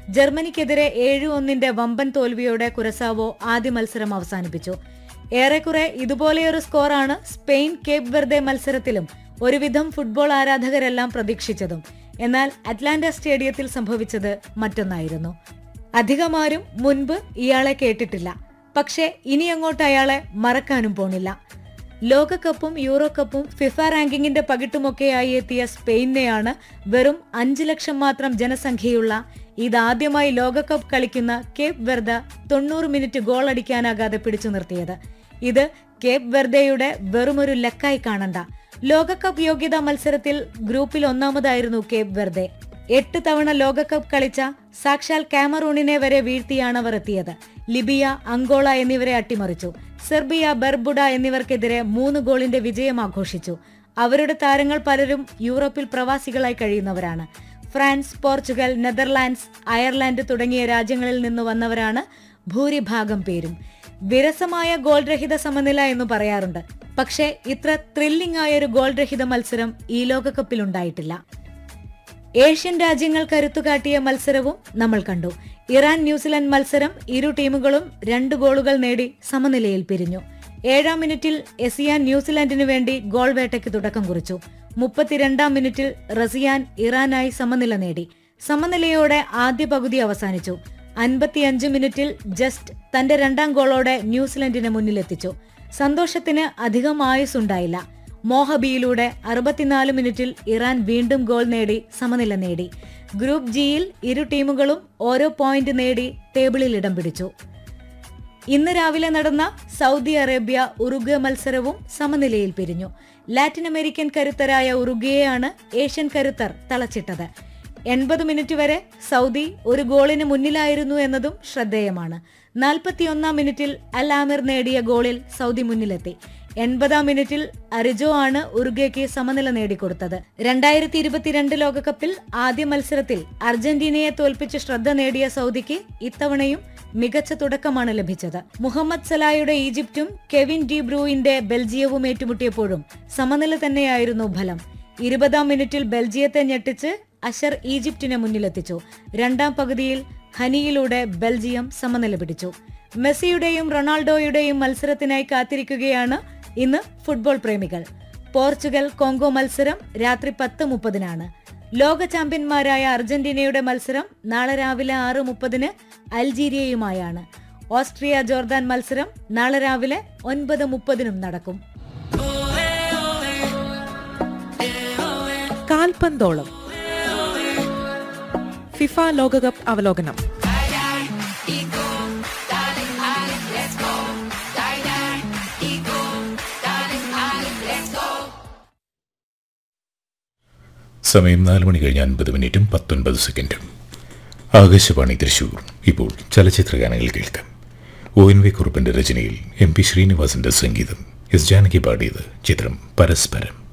ജർമ്മനിക്കെതിരെ ഏഴ് ഒന്നിന്റെ വമ്പൻ തോൽവിയോടെ കുരസാവോ ആദ്യ മത്സരം അവസാനിപ്പിച്ചു ഏറെക്കുറെ ഇതുപോലെയൊരു സ്കോറാണ് സ്പെയിൻ കേപ്പ് വെർദെ മത്സരത്തിലും ഒരുവിധം ഫുട്ബോൾ ആരാധകരെല്ലാം പ്രതീക്ഷിച്ചതും എന്നാൽ അറ്റ്ലാന്റ സ്റ്റേഡിയത്തിൽ സംഭവിച്ചത് മറ്റൊന്നായിരുന്നു അധികമാരും മുൻപ് ഇയാളെ കേട്ടിട്ടില്ല പക്ഷേ ഇനി അങ്ങോട്ട് അയാളെ മറക്കാനും പോണില്ല ലോകകപ്പും യൂറോ കപ്പും ഫിഫ റാങ്കിങ്ങിന്റെ പകിട്ടുമൊക്കെയായി എത്തിയ സ്പെയിനെയാണ് വെറും അഞ്ചു ലക്ഷം മാത്രം ജനസംഖ്യയുള്ള ഇതാദ്യമായി ലോകകപ്പ് കളിക്കുന്ന കേപ്പ് വെർദ തൊണ്ണൂറ് മിനിറ്റ് ഗോൾ അടിക്കാനാകാതെ പിടിച്ചു നിർത്തിയത് ഇത് കേപ്പ് വെർദയുടെ വെറുമൊരു ലക്കായി കാണണ്ട ലോകകപ്പ് യോഗ്യതാ മത്സരത്തിൽ ഗ്രൂപ്പിൽ ഒന്നാമതായിരുന്നു കേപ്പ് വെർദെ എട്ട് തവണ ലോകകപ്പ് കളിച്ച സാക്ഷാൽ കാമറൂണിനെ വരെ വീഴ്ത്തിയാണ് അവർ എത്തിയത് ലിബിയ അങ്കോള എന്നിവരെ അട്ടിമറിച്ചു സെർബിയ ബെർബുഡ എന്നിവർക്കെതിരെ മൂന്ന് ഗോളിന്റെ വിജയം ആഘോഷിച്ചു അവരുടെ താരങ്ങൾ പലരും യൂറോപ്പിൽ പ്രവാസികളായി കഴിയുന്നവരാണ് ഫ്രാൻസ് പോർച്ചുഗൽ നെതർലാൻഡ്സ് അയർലാൻഡ് തുടങ്ങിയ രാജ്യങ്ങളിൽ നിന്ന് വന്നവരാണ് ഭൂരിഭാഗം പേരും വിരസമായ ഗോൾ രഹിത സമനില എന്ന് പറയാറുണ്ട് പക്ഷേ ഇത്ര ത്രില്ലിംഗ് ആയ ഒരു ഗോൾ രഹിത മത്സരം ഈ ലോകകപ്പിൽ ഉണ്ടായിട്ടില്ല ഏഷ്യൻ രാജ്യങ്ങൾ കരുത്തുകാട്ടിയ മത്സരവും നമ്മൾ കണ്ടു ഇറാൻ ന്യൂസിലൻഡ് മത്സരം ഇരു ടീമുകളും രണ്ട് ഗോളുകൾ നേടി സമനിലയിൽ പിരിഞ്ഞു ഏഴാം മിനിറ്റിൽ എസിയാൻ ന്യൂസിലാൻഡിനു വേണ്ടി ഗോൾ വേട്ടയ്ക്ക് തുടക്കം കുറിച്ചു മുപ്പത്തിരണ്ടാം മിനിറ്റിൽ റസിയാൻ ഇറാനായി സമനില നേടി സമനിലയോടെ ആദ്യ പകുതി അവസാനിച്ചു അൻപത്തിയഞ്ച് മിനിറ്റിൽ ജസ്റ്റ് തന്റെ രണ്ടാം ഗോളോടെ ന്യൂസിലൻഡിനെ മുന്നിലെത്തിച്ചു സന്തോഷത്തിന് അധികം ആയുസ്സുണ്ടായില്ല മോഹബിയിലൂടെ അറുപത്തിനാല് മിനിറ്റിൽ ഇറാൻ വീണ്ടും ഗോൾ നേടി സമനില നേടി ഗ്രൂപ്പ് ജിയിൽ ഇരു ടീമുകളും ഓരോ പോയിന്റ് നേടി ടേബിളിൽ ഇടം പിടിച്ചു ഇന്ന് രാവിലെ നടന്ന സൗദി അറേബ്യ ഉറുഗ്വ മത്സരവും സമനിലയിൽ പിരിഞ്ഞു ലാറ്റിൻ അമേരിക്കൻ കരുത്തരായ ഉറുഗ്വയെയാണ് ഏഷ്യൻ കരുത്തർ തളച്ചിട്ടത് എൺപത് മിനിറ്റ് വരെ സൗദി ഒരു ഗോളിന് മുന്നിലായിരുന്നു എന്നതും ശ്രദ്ധേയമാണ് നാൽപ്പത്തിയൊന്നാം മിനിറ്റിൽ അൽ ആമിർ നേടിയ ഗോളിൽ സൗദി മുന്നിലെത്തി എൺപതാം മിനിറ്റിൽ അരിജോ ആണ് ഉറുഗ്വയ്ക്ക് സമനില നേടിക്കൊടുത്തത് രണ്ടായിരത്തി ഇരുപത്തിരണ്ട് ലോകകപ്പിൽ ആദ്യ മത്സരത്തിൽ അർജന്റീനയെ തോൽപ്പിച്ച് ശ്രദ്ധ നേടിയ സൗദിക്ക് ഇത്തവണയും മികച്ച തുടക്കമാണ് ലഭിച്ചത് മുഹമ്മദ് സലായുടെ ഈജിപ്തും കെവിൻ ഡി ബ്രൂയിന്റെ ബെൽജിയവും ഏറ്റുമുട്ടിയപ്പോഴും സമനില തന്നെയായിരുന്നു ഫലം ഇരുപതാം മിനിറ്റിൽ ബെൽജിയത്തെ ഞെട്ടിച്ച് അഷർ ഈജിപ്തിനെ മുന്നിലെത്തിച്ചു രണ്ടാം പകുതിയിൽ ഹനിയിലൂടെ ബെൽജിയം സമനില പിടിച്ചു മെസ്സിയുടെയും റൊണാൾഡോയുടെയും മത്സരത്തിനായി കാത്തിരിക്കുകയാണ് ഇന്ന് ഫുട്ബോൾ പ്രേമികൾ പോർച്ചുഗൽ കോങ്കോ മത്സരം രാത്രി പത്ത് മുപ്പതിനാണ് ലോക ചാമ്പ്യന്മാരായ അർജന്റീനയുടെ മത്സരം നാളെ രാവിലെ ആറ് മുപ്പതിന് അൽജീരിയയുമായാണ് ഓസ്ട്രിയ ജോർദാൻ മത്സരം നാളെ രാവിലെ ഒൻപത് മുപ്പതിനും നടക്കും കാൽപന്തോളം ഫിഫ ലോകകപ്പ് അവലോകനം സമയം നാല് മണി കഴിഞ്ഞ് അൻപത് മിനിറ്റും പത്തൊൻപത് സെക്കൻഡും ആകാശവാണി തൃശൂർ ഇപ്പോൾ ചലച്ചിത്ര ഗാനങ്ങൾ കേൾക്കാം ഒ എൻ വി കുറുപ്പിന്റെ രചനയിൽ എം പി ശ്രീനിവാസന്റെ സംഗീതം എസ് ജാനകി പാടിയത് ചിത്രം പരസ്പരം